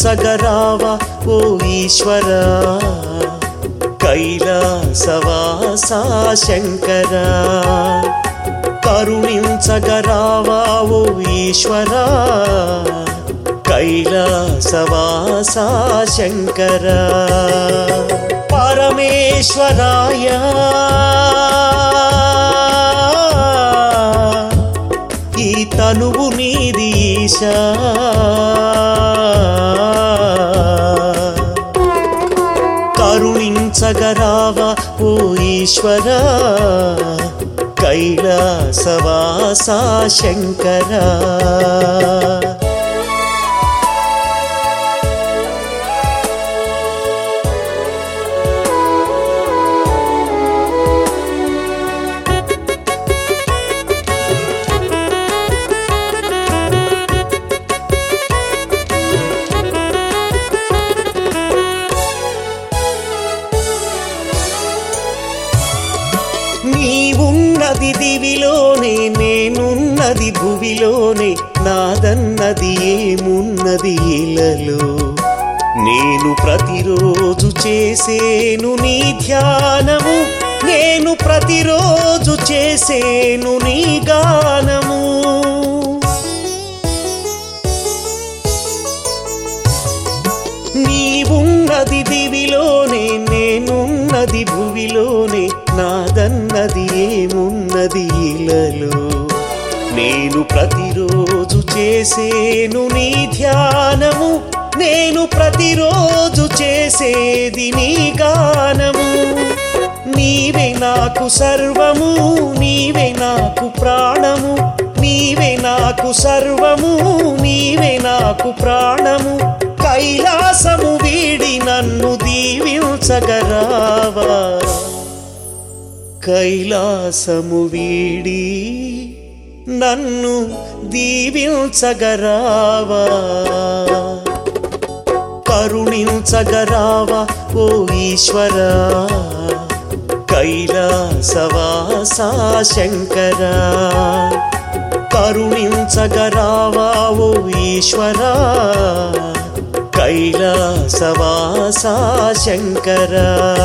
కరుణించగరావా ఓ ఈశ్వరా కైలాసవాసా శంకరా కరుణించగరావా ఓ ఈశ్వరా కైలాసవాసా శంకరా పరమేశ్వరాయ ఈ తనువు నీదీశా కరుణించగరావా ఓ ఈశ్వరా కైలాసవాసా శంకరా నీవున్నది దివిలోనే నేనున్నది భువిలోనే నాదన్నది ఏమున్నది ఇలలో నేను ప్రతిరోజు చేసేను నీ ధ్యానము నేను ప్రతిరోజు చేసేను నీ గానము నీవున్నది దివిలోనే నేనున్నది భువిలోనే నాదన్నది ఏమున్నది ఇలలో నేను ప్రతిరోజు చేసేను నీ ధ్యానము నేను ప్రతిరోజు చేసేది నీ గానము నీవే నాకు సర్వము నీవే నాకు ప్రాణము నీవే నాకు సర్వము నీవే నాకు ప్రాణము కైలాసము వీడి నన్ను దీవించగరావా కైలాసము వీడి నన్ను దీవించగరావా కరుణించగరావా ఓ ఈశ్వరా కైలాసవాసా శంకరా కరుణించగరావా ఓ ఈశ్వరా కైలాసవాసా శంకరా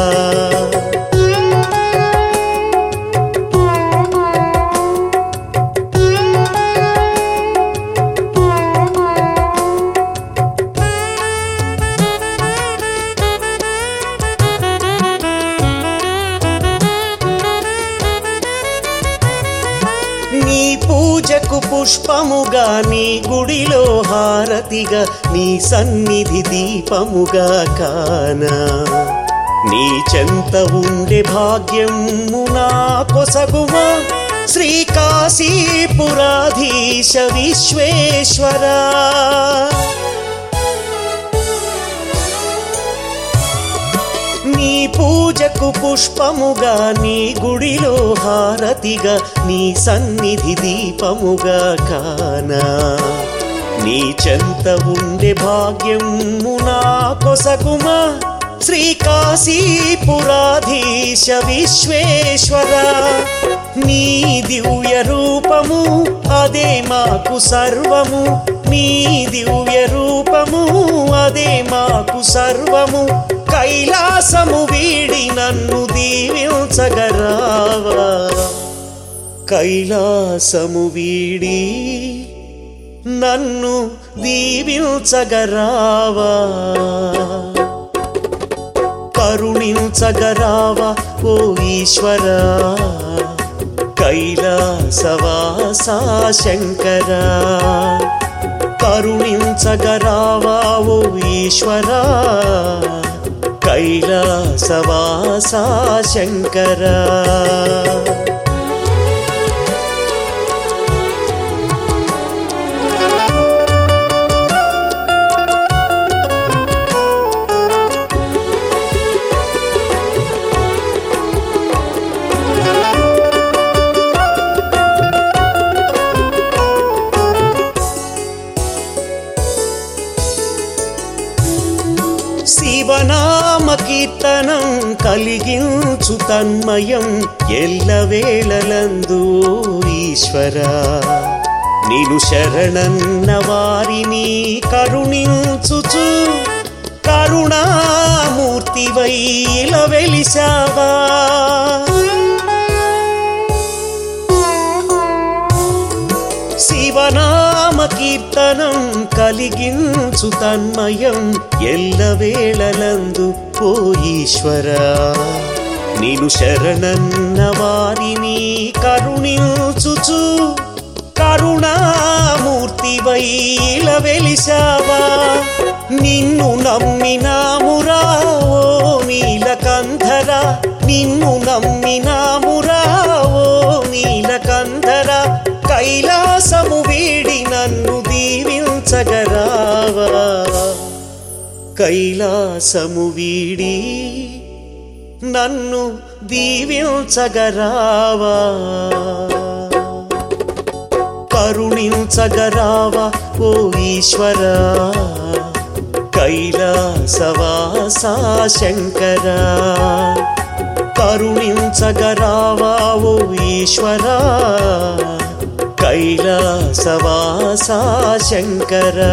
నీ పూజకు పుష్పముగా నీ గుడిలో హారతిగా నీ సన్నిధి దీపముగా కానా నీ చెంత ఉండే భాగ్యము నా కొసగుమా శ్రీకాశీపురాధీశ విశ్వేశ్వరా నీ పూజకు పుష్పముగా నీ గుడిలో హారతిగా నీ సన్నిధి దీపముగా కానా నీ చెంత ఉండే భాగ్యము నా కొసగుమా శ్రీకాశీపురాధీశ విశ్వేశ్వర నీ దివ్య రూపము అదే మాకు సర్వము నీ దివ్య రూపము అదే మాకు సర్వము కైలాసము వీడి నన్ను దీవించగరావా కైలాసము వీడి నన్ను దీవించగరావా కరుణించగరావా ఓ ఈశ్వరా కైలాసవాసా శంకరా కరుణించగరావా ఓ ఈశ్వరా కైలాసవాసా శంకరా శివనామ కీర్తనం కలిగించు తన్మయం ఎల్లవేళలందు ఈశ్వరా నేను శరణన్న వారిని కరుణించుచు కరుణామూర్తివై ఇలా వెలిసావా శివనామ కీర్తనం కలిగించు తన్మయం ఎల్లవేళలందు ఓ ఈశ్వరా నేను శరణన్న వారిని కరుణించుచు కరుణామూర్తివై ఇలా వెలిసావా నిన్ను నమ్మినామురా ఓ నీలకంధర నిన్ను నమ్మినామురా ఓ నీలకంధర కైలాసము వీడి నన్ను దీవించగరావా కైలాసము వీడి నన్ను దీవించగరావా కరుణించగరావా ఓ ఈశ్వరా కైలాసవాసా శంకరా కరుణించగరావా ఓ ఈశ్వరా కైలాసవాసా శంకరా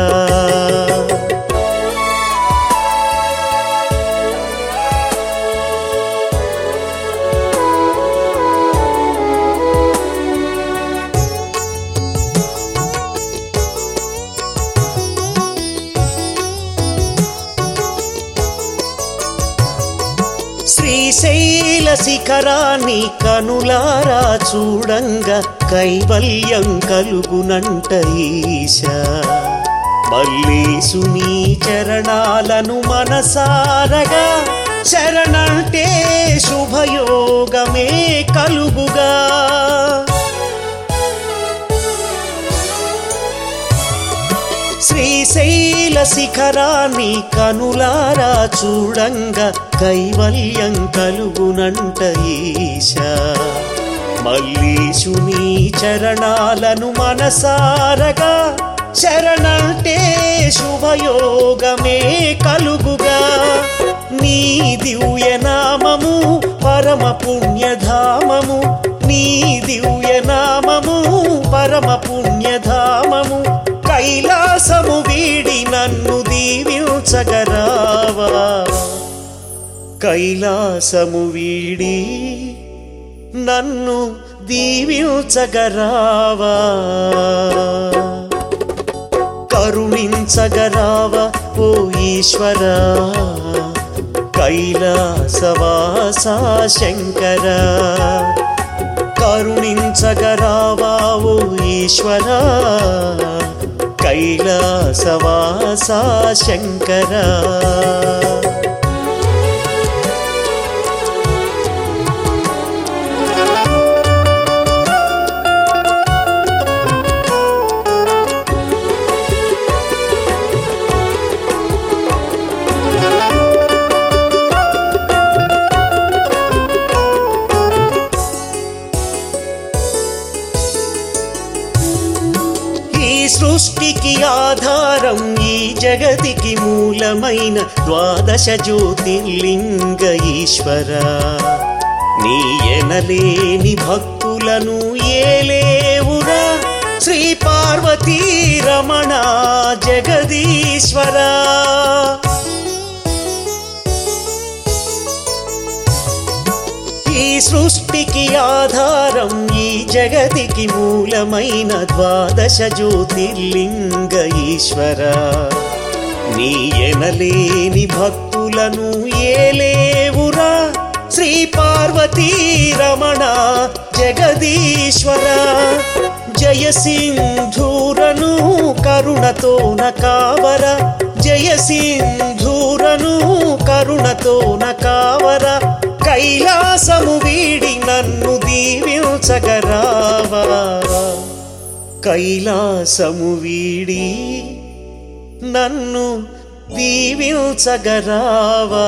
శ్రీశైల శిఖరాన్ని కనులారా చూడంగా కైవల్యం కలుగునంట ఈశా మల్లేశుని చరణాలను మనసారగా శరణంటే శుభయోగమే కలుగుగా శ్రీశైల శిఖరాన్ని కనులారా చూడంగా కైవల్యం కలుగునంట ఈశా మల్లీశుని చరణాలను మనసారగా శరణంటే శుభయోగమే కలుగుగా నీ దివ్యనామము పరమ పుణ్యధామము నీ దివ్యనామము పరమ పుణ్యధామము కైలాసము వీడి నన్ను దీవించగరావా కైలాసము వీడి నన్ను దీవించగరావా కరుణించగరావా ఓ ఈశ్వరా కైలాసవాసా శంకరా కరుణించగరావా ఓ ఈశ్వరా కైలాసవాసా శంకరా ఈ సృష్టికి ఆధారం ఈ జగతికి మూలమైన ద్వాదశ జ్యోతిర్లింగ ఈశ్వర నీ ఎనలేని భక్తులను ఏలేవురా శ్రీ పార్వతీ రమణ జగదీశ్వరా ఈ సృష్టికి ఆధారం ఈ జగతికి మూలమైన ద్వాదశ జ్యోతిర్లింగ ఈశ్వర నీ ఎనలేని భక్తులను ఏలేవురా శ్రీ పార్వతీ రమణ జగదీశ్వర జయ సింధూరను కరుణతోన కావర జయ సింధూరను కరుణతోన కావర కైలాసము వీడి నన్ను దీవించగరావా కైలాసము వీడి నన్ను దీవించగరావా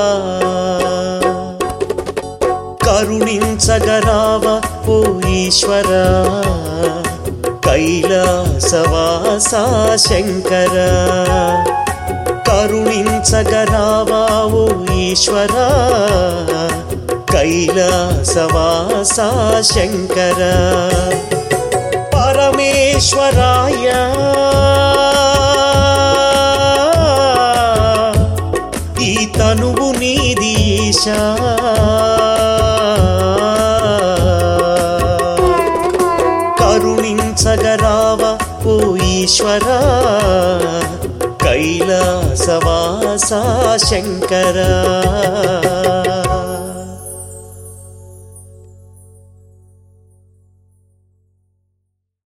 కరుణించగరావా ఓ ఈశ్వరా కైలాసవాసా శంకరా కరుణించగరావా ఓ ఈశ్వరా కైలాసవాసా శంకరా పరమేశ మహేశ్వరాయ ఈ తనువు నీది ఈశా కరుణించగరావ ఓ ఈశ్వరా కైలాసవాసా శంకరా